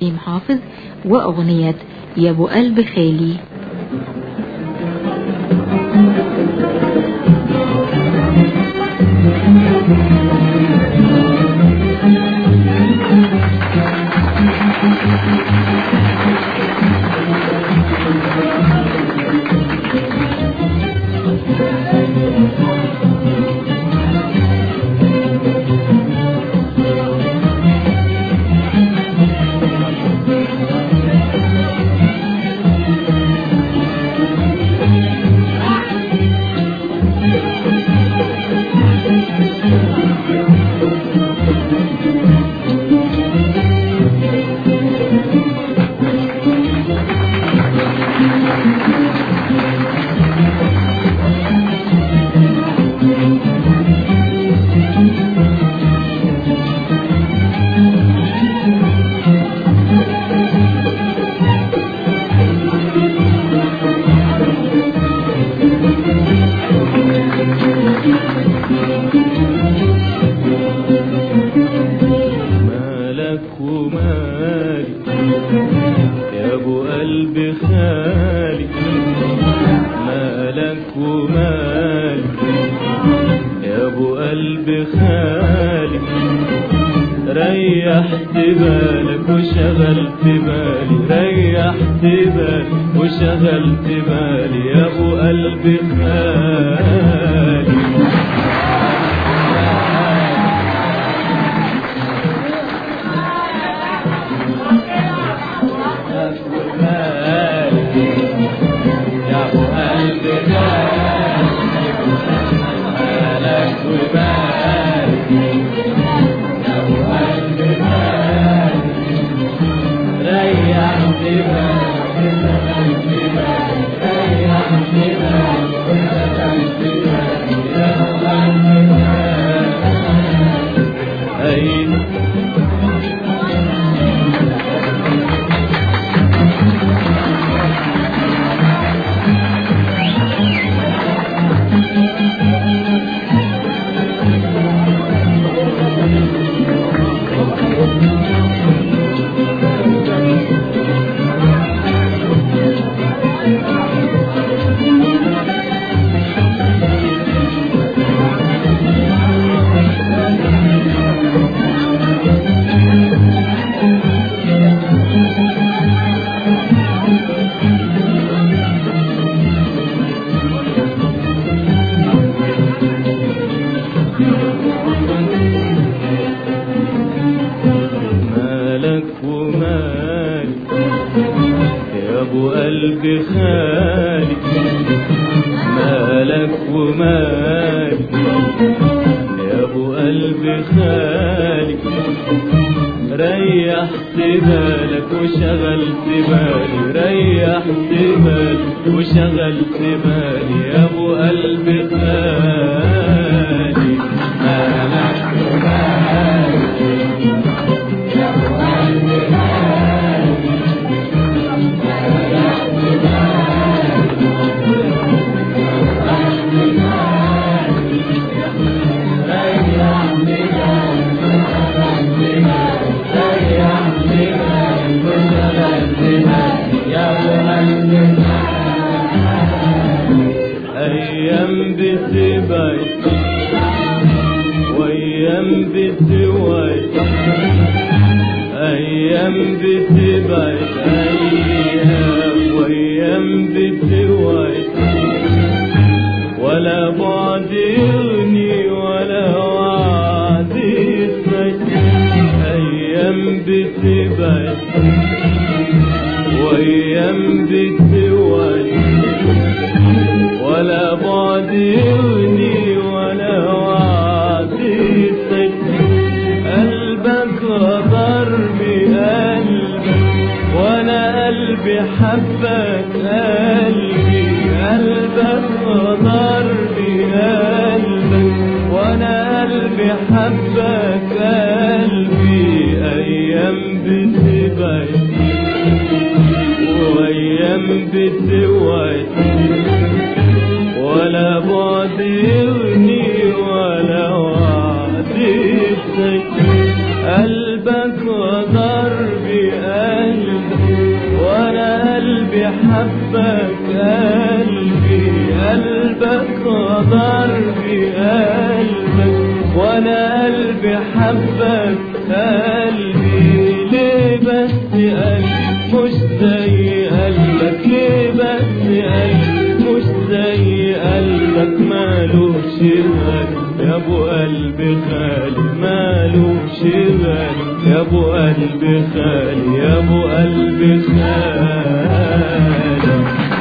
نسيم حافظ وأغنية يا أبو قلب خالي مالك ومالي يا ابو قلب خالي مالك ومالي يا ابو قلب خالي ريحت بالك وشغلت بالي ريحت بالك وشغلت بالي يا ابو قلب خالي يا ابو قلب مالك ومالك يا ابو قلب ريح دماغك ريح دماغك يا ابو قلب أين مالك ومالك يا ابو قلب خالي مالك ومالك يا ابو قلب خالي ريحت بالك وشغلت بالي ريحت بالك وشغلت بالي يا ابو قلب خالي مالك ومالك أيام بتبعد وأيام بتوعد أيام بتبعد أيام وأيام بتوعد ولا بعد يغني ولا وعد يسعد أيام بتبعد وأيام بتوعد ولا بعد يغني ولا وعد يسعد قلبك غدر بقلبك وانا قلبي حبك قلبي قلبك غدر بقلبك وانا قلبي حبك قلبي ايام بتبعد وايام قلبك وضرب قلبي وانا قلبي حبك قلبي قلبك وضرب قلبك وانا قلبي حبك قلبي ليه بس قلبي مش زي قلبك ليه بس قلبي مش زي قلبك مالوش غالي يا ابو قلبي خالي مالوش غالي يا ابو قلبي خالي يا ابو قلبي خالي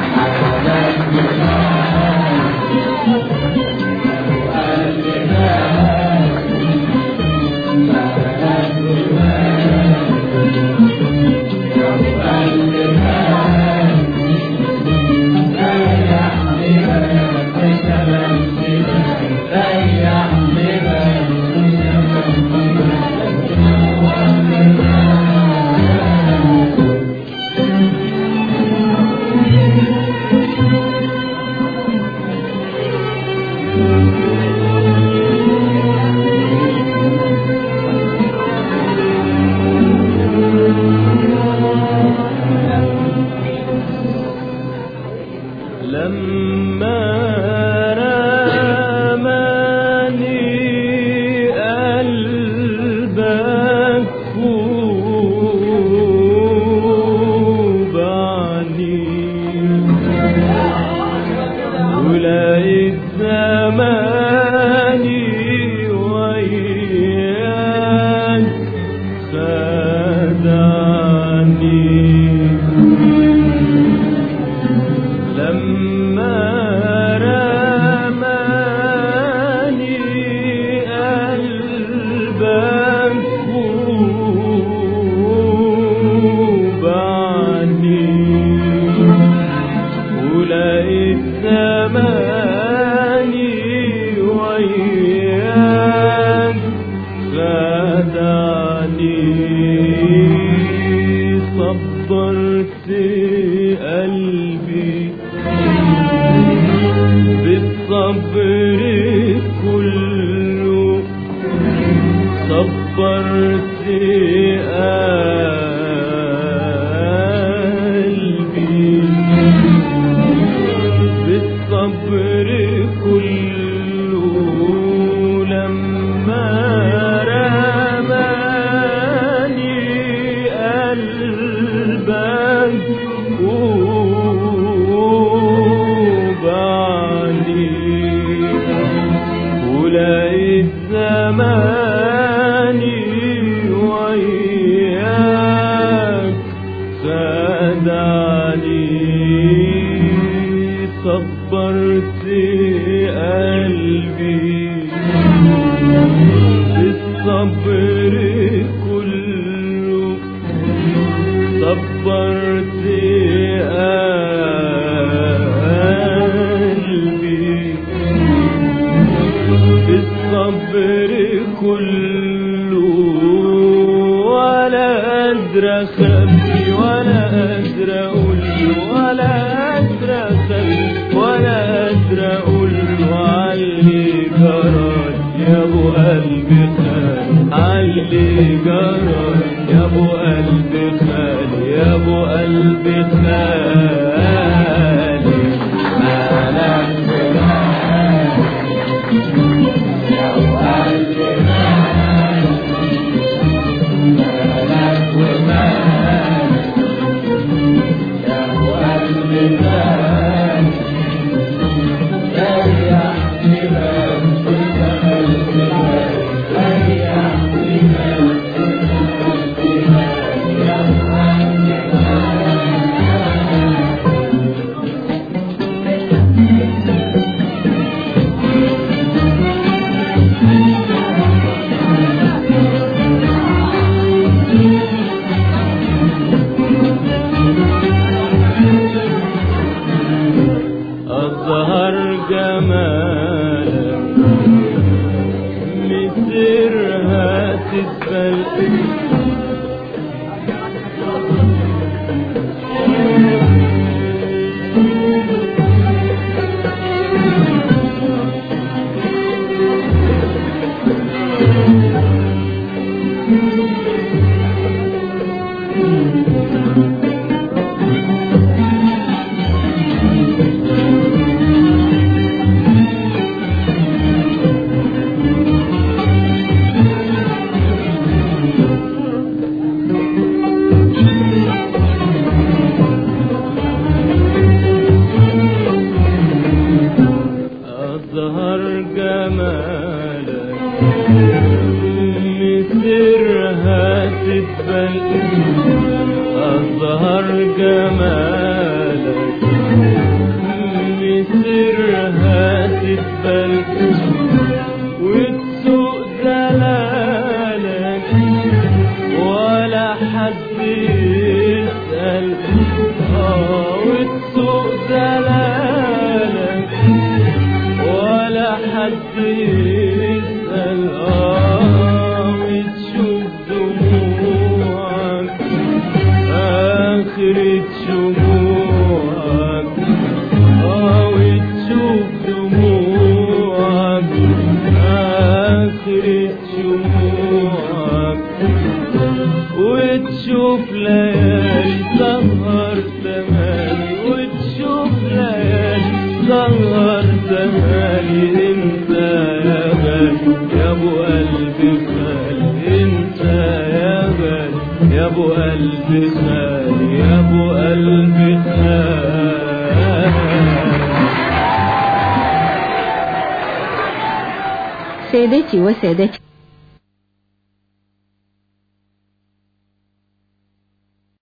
لما رماني قلبك وبعني ولقيت زماني وياك خدعني لما رماني قلبك وبعني ولقيت زماني وياك خدعني صبرت قلبي بالصبر كله صبرت قلبي بالصبر كله لما رماني قلبك وبعني ولقيت زماني وياك خدعني صبرت قلبي بالصبر كله صبرت قلبي بالصبر كله ولا قادر اخبي ولا قادر اقول ولا قادر اخبي ولا قادر اقول علي جرى يا ابو قلبي خالي علي جرى يا ابو قلبي خالي يا ابو قلبي خالي مالك أظهر جمالك مسرها تتبل أظهر جمالك مسرها تتبل أظهر جمالك مسرها تتبل وتسوق دلالك ولا حد يسأل آه وتسوق دلالك ولا حد يسأل آه وتشوف دموعك آخرة شموعك آه وتشوف دموعك آخرة شموعك وتشوف ليالي سهر زماني وتشوف ليالي سهر زماني انت يا غالي يا ابو قلبي خالي انت يا غالي يا ابو قلبي خالي يا ابو قلبي خالي سادتي وسادتي